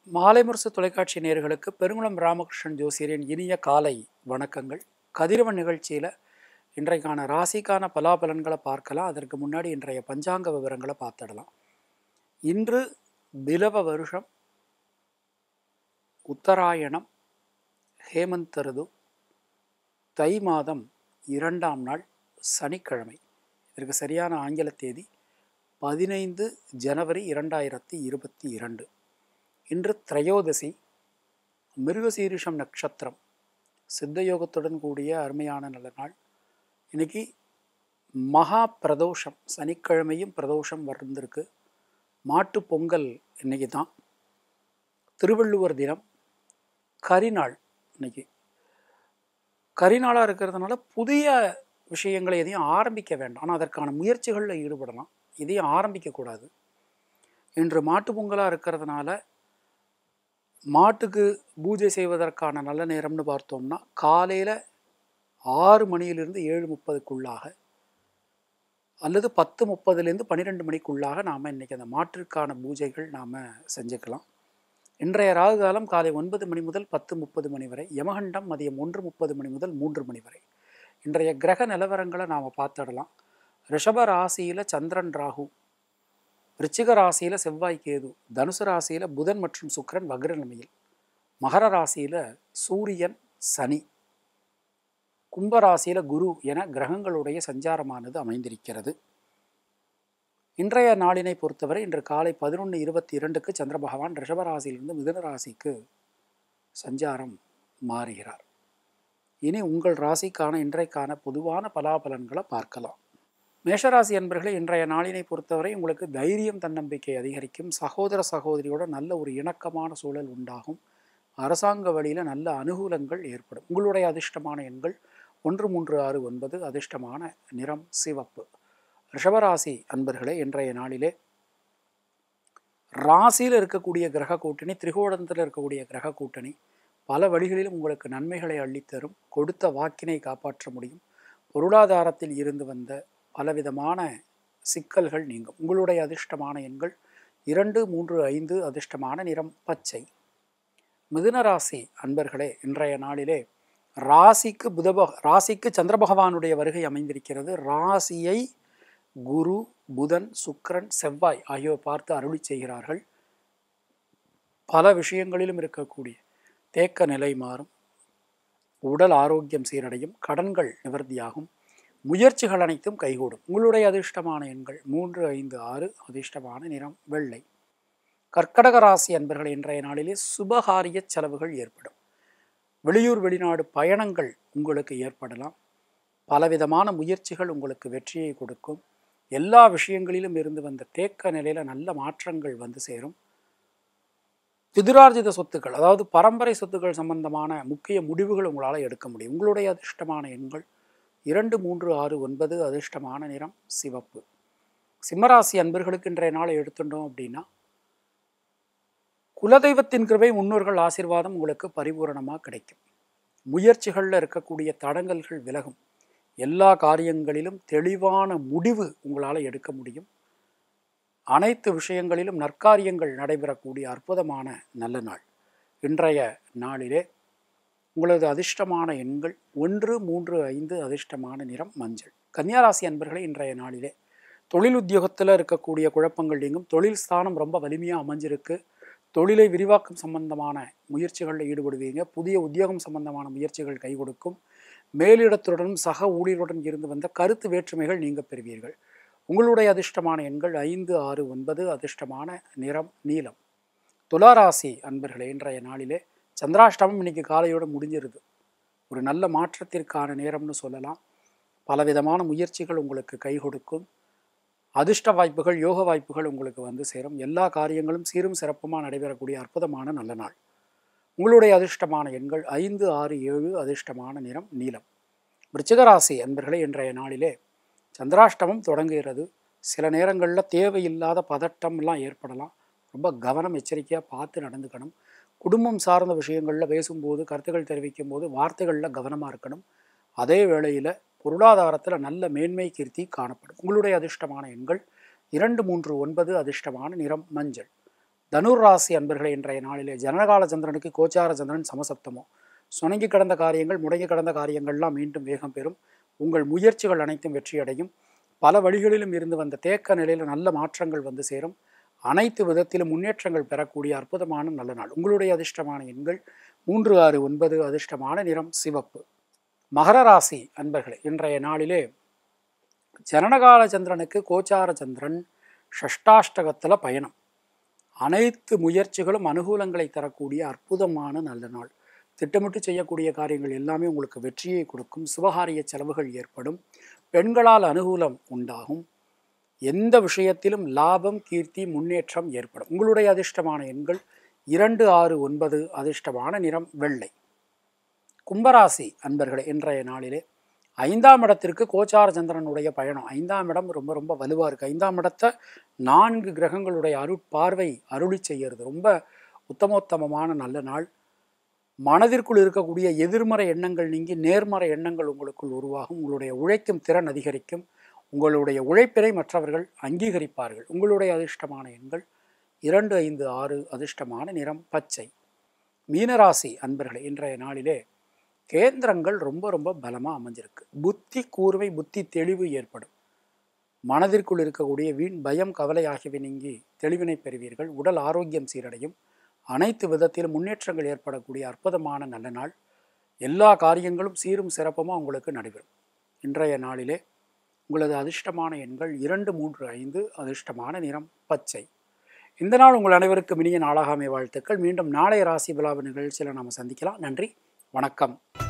மாலை முரசு தொலைக்காட்சி நேயர்களுக்கு பெருங்குளம் ராமகிருஷ்ணன் ஜோசியரின் இனிய காலை வணக்கங்கள் கதிரவன் நிகழ்ச்சியில் இன்றைக்கான ராசிக்கான பலாபலன்களை பார்க்கலாம் அதற்கு முன்னாடி இன்றைய பஞ்சாங்க விவரங்களை பார்த்துடலாம் இன்று பிலவ வருஷம் உத்தராயணம் ஹேமந்த் ருது தை மாதம் இரண்டாம் நாள் சனிக்கிழமை இதற்கு சரியான ஆங்கில தேதி பதினைந்து ஜனவரி இரண்டாயிரத்தி இருபத்தி இரண்டு இன்று திரையோதசி மிருகசீரிஷம் நட்சத்திரம் சித்தயோகத்துடன் கூடிய அருமையான நல்ல நாள் இன்னைக்கு மகா பிரதோஷம் சனிக்கிழமையும் பிரதோஷம் வந்திருக்கு மாட்டு பொங்கல் இன்னைக்கு தான் திருவள்ளுவர் தினம் கரிநாள் இன்னைக்கு கரிநாளாக இருக்கிறதுனால புதிய விஷயங்களை எதையும் ஆரம்பிக்க வேண்டாம் ஆனால் அதற்கான முயற்சிகளில் ஈடுபடலாம் இதையும் ஆரம்பிக்கக்கூடாது இன்று மாட்டு பொங்கலாக இருக்கிறதுனால மாட்டுக்கு பூஜை செய்வதற்கான நல்ல நேரம்னு பார்த்தோம்னா காலையில் ஆறு மணியிலிருந்து ஏழு முப்பதுக்குள்ளாக அல்லது பத்து முப்பதுலேருந்து பன்னிரெண்டு மணிக்குள்ளாக நாம் இன்றைக்கி அந்த மாட்டிற்கான பூஜைகள் நாம் செஞ்சுக்கலாம் இன்றைய ராகு காலம் காலை ஒன்பது மணி முதல் பத்து முப்பது மணி வரை யமகண்டம் மதியம் ஒன்று முப்பது மணி முதல் மூன்று மணி வரை இன்றைய கிரக நிலவரங்களை நாம் பார்த்துடலாம் ரிஷப ராசியில் சந்திரன் ராகு விருச்சிக ராசியில் செவ்வாய் கேது தனுசு ராசியில் புதன் மற்றும் சுக்கிரன் வக்ர நிலைமையில் மகர ராசியில் சூரியன் சனி கும்ப ராசியில் குரு என கிரகங்களுடைய சஞ்சாரமானது அமைந்திருக்கிறது இன்றைய நாளினை பொறுத்தவரை இன்று காலை பதினொன்று இருபத்தி இரண்டுக்கு சந்திர பகவான் ரிஷப ராசியிலிருந்து மிதுன ராசிக்கு சஞ்சாரம் மாறுகிறார் இனி உங்கள் ராசிக்கான இன்றைக்கான பொதுவான பலாபலன்களை பார்க்கலாம் மேஷராசி அன்பர்களே இன்றைய நாளினை பொறுத்தவரை உங்களுக்கு தைரியம் தன்னம்பிக்கை அதிகரிக்கும் சகோதர சகோதரியோட நல்ல ஒரு இணக்கமான சூழல் உண்டாகும் அரசாங்க வழியில் நல்ல அனுகூலங்கள் ஏற்படும் உங்களுடைய அதிர்ஷ்டமான எண்கள் ஒன்று மூன்று ஆறு ஒன்பது அதிர்ஷ்டமான நிறம் சிவப்பு ரிஷபராசி அன்பர்களே இன்றைய நாளிலே ராசியில் இருக்கக்கூடிய கிரக கூட்டணி திரிகோணத்தில் இருக்கக்கூடிய கிரக கூட்டணி பல வழிகளிலும் உங்களுக்கு நன்மைகளை அள்ளித்தரும் கொடுத்த வாக்கினை காப்பாற்ற முடியும் பொருளாதாரத்தில் இருந்து வந்த பலவிதமான சிக்கல்கள் நீங்கும் உங்களுடைய அதிர்ஷ்டமான எண்கள் இரண்டு மூன்று ஐந்து அதிர்ஷ்டமான நிறம் பச்சை மிதுன ராசி அன்பர்களே இன்றைய நாளிலே ராசிக்கு புதப ராசிக்கு சந்திர பகவானுடைய வருகை அமைந்திருக்கிறது ராசியை குரு புதன் சுக்கிரன் செவ்வாய் ஆகியோர் பார்த்து அருளி செய்கிறார்கள் பல விஷயங்களிலும் இருக்கக்கூடிய தேக்க நிலை மாறும் உடல் ஆரோக்கியம் சீரடையும் கடன்கள் நிவர்த்தியாகும் முயற்சிகள் அனைத்தும் கைகூடும் உங்களுடைய அதிர்ஷ்டமான எண்கள் மூன்று ஐந்து ஆறு அதிர்ஷ்டமான நிறம் வெள்ளை கர்க்கடக ராசி அன்பர்கள் இன்றைய நாளிலே சுபகாரிய செலவுகள் ஏற்படும் வெளியூர் வெளிநாடு பயணங்கள் உங்களுக்கு ஏற்படலாம் பலவிதமான முயற்சிகள் உங்களுக்கு வெற்றியை கொடுக்கும் எல்லா விஷயங்களிலும் இருந்து வந்த தேக்க நிலையில நல்ல மாற்றங்கள் வந்து சேரும் பிதுரார்ஜித சொத்துக்கள் அதாவது பரம்பரை சொத்துக்கள் சம்பந்தமான முக்கிய முடிவுகள் உங்களால் எடுக்க முடியும் உங்களுடைய அதிர்ஷ்டமான எண்கள் இரண்டு மூன்று ஆறு ஒன்பது அதிர்ஷ்டமான நிறம் சிவப்பு சிம்மராசி அன்பர்களுக்கு இன்றைய நாளை எடுத்துட்டோம் அப்படின்னா குலதெய்வத்தின் கிருபை முன்னோர்கள் ஆசீர்வாதம் உங்களுக்கு பரிபூரணமாக கிடைக்கும் முயற்சிகளில் இருக்கக்கூடிய தடங்கல்கள் விலகும் எல்லா காரியங்களிலும் தெளிவான முடிவு உங்களால் எடுக்க முடியும் அனைத்து விஷயங்களிலும் நற்காரியங்கள் நடைபெறக்கூடிய அற்புதமான நல்ல நாள் இன்றைய நாளிலே உங்களது அதிர்ஷ்டமான எண்கள் ஒன்று மூன்று ஐந்து அதிர்ஷ்டமான நிறம் மஞ்சள் கன்னியாராசி அன்பர்களே இன்றைய நாளிலே தொழில் உத்தியோகத்தில் இருக்கக்கூடிய குழப்பங்கள் நீங்கும் தொழில் ஸ்தானம் ரொம்ப வலிமையாக அமைஞ்சிருக்கு தொழிலை விரிவாக்கம் சம்பந்தமான முயற்சிகளில் ஈடுபடுவீங்க புதிய உத்தியோகம் சம்பந்தமான முயற்சிகள் கை கொடுக்கும் மேலிடத்துடனும் சக ஊழியருடன் இருந்து வந்த கருத்து வேற்றுமைகள் நீங்க பெறுவீர்கள் உங்களுடைய அதிர்ஷ்டமான எண்கள் ஐந்து ஆறு ஒன்பது அதிர்ஷ்டமான நிறம் நீலம் துளாராசி அன்பர்களே இன்றைய நாளிலே சந்திராஷ்டமம் இன்னைக்கு காலையோடு முடிஞ்சிருது ஒரு நல்ல மாற்றத்திற்கான நேரம்னு சொல்லலாம் பலவிதமான முயற்சிகள் உங்களுக்கு கை கொடுக்கும் அதிர்ஷ்ட வாய்ப்புகள் யோக வாய்ப்புகள் உங்களுக்கு வந்து சேரும் எல்லா காரியங்களும் சீரும் சிறப்புமாக நடைபெறக்கூடிய அற்புதமான நல்ல நாள் உங்களுடைய அதிர்ஷ்டமான எண்கள் ஐந்து ஆறு ஏழு அதிர்ஷ்டமான நிறம் நீலம் விருச்சிகராசி அன்பர்களே இன்றைய நாளிலே சந்திராஷ்டமம் தொடங்குகிறது சில நேரங்களில் தேவையில்லாத பதட்டம்லாம் ஏற்படலாம் ரொம்ப கவனம் எச்சரிக்கையாக பார்த்து நடந்துக்கணும் குடும்பம் சார்ந்த விஷயங்களில் பேசும்போது கருத்துக்கள் தெரிவிக்கும் போது வார்த்தைகளில் கவனமாக இருக்கணும் அதே வேளையில் பொருளாதாரத்தில் நல்ல மேன்மை கீர்த்தி காணப்படும் உங்களுடைய அதிர்ஷ்டமான எண்கள் இரண்டு மூன்று ஒன்பது அதிர்ஷ்டமான நிறம் மஞ்சள் தனுர் ராசி அன்பர்களே இன்றைய நாளிலே ஜனகால சந்திரனுக்கு கோச்சார சந்திரன் சமசப்தமோ சுணங்கி கடந்த காரியங்கள் முடங்கி கடந்த காரியங்கள்லாம் மீண்டும் வேகம் பெறும் உங்கள் முயற்சிகள் அனைத்தும் வெற்றியடையும் பல வழிகளிலும் இருந்து வந்த தேக்க நிலையில் நல்ல மாற்றங்கள் வந்து சேரும் அனைத்து விதத்திலும் முன்னேற்றங்கள் பெறக்கூடிய அற்புதமான நல்ல நாள் உங்களுடைய அதிர்ஷ்டமான எண்கள் மூன்று ஆறு ஒன்பது அதிர்ஷ்டமான நிறம் சிவப்பு மகர ராசி அன்பர்களே இன்றைய நாளிலே ஜனனகால சந்திரனுக்கு கோச்சார சந்திரன் ஷஷ்டாஷ்டகத்தில் பயணம் அனைத்து முயற்சிகளும் அனுகூலங்களை தரக்கூடிய அற்புதமான நல்ல நாள் திட்டமிட்டு செய்யக்கூடிய காரியங்கள் எல்லாமே உங்களுக்கு வெற்றியை கொடுக்கும் சுபகாரிய செலவுகள் ஏற்படும் பெண்களால் அனுகூலம் உண்டாகும் எந்த விஷயத்திலும் லாபம் கீர்த்தி முன்னேற்றம் ஏற்படும் உங்களுடைய அதிர்ஷ்டமான எண்கள் இரண்டு ஆறு ஒன்பது அதிர்ஷ்டமான நிறம் வெள்ளை கும்பராசி அன்பர்களே இன்றைய நாளிலே ஐந்தாம் இடத்திற்கு கோச்சார சந்திரனுடைய பயணம் ஐந்தாம் இடம் ரொம்ப ரொம்ப வலுவாக இருக்குது ஐந்தாம் இடத்தை நான்கு கிரகங்களுடைய அருட்பார்வை அருளி செய்கிறது ரொம்ப உத்தமோத்தமமான நல்ல நாள் மனதிற்குள் இருக்கக்கூடிய எதிர்மறை எண்ணங்கள் நீங்கி நேர்மறை எண்ணங்கள் உங்களுக்குள் உருவாகும் உங்களுடைய உழைக்கும் திறன் அதிகரிக்கும் உங்களுடைய உழைப்பினை மற்றவர்கள் அங்கீகரிப்பார்கள் உங்களுடைய அதிர்ஷ்டமான எண்கள் இரண்டு ஐந்து ஆறு அதிர்ஷ்டமான நிறம் பச்சை மீனராசி அன்பர்களே இன்றைய நாளிலே கேந்திரங்கள் ரொம்ப ரொம்ப பலமாக அமைஞ்சிருக்கு புத்தி கூர்மை புத்தி தெளிவு ஏற்படும் மனதிற்குள் இருக்கக்கூடிய வீண் பயம் கவலை ஆகியவை நீங்கி தெளிவினை பெறுவீர்கள் உடல் ஆரோக்கியம் சீரடையும் அனைத்து விதத்திலும் முன்னேற்றங்கள் ஏற்படக்கூடிய அற்புதமான நல்ல நாள் எல்லா காரியங்களும் சீரும் சிறப்புமாக உங்களுக்கு நடைபெறும் இன்றைய நாளிலே உங்களது அதிர்ஷ்டமான எண்கள் இரண்டு மூன்று ஐந்து அதிர்ஷ்டமான நிறம் பச்சை இந்த நாள் உங்கள் அனைவருக்கும் இனிய நாளாகாமை வாழ்த்துக்கள் மீண்டும் நாளைய ராசி விழாவு நிகழ்ச்சியில் நாம் சந்திக்கலாம் நன்றி வணக்கம்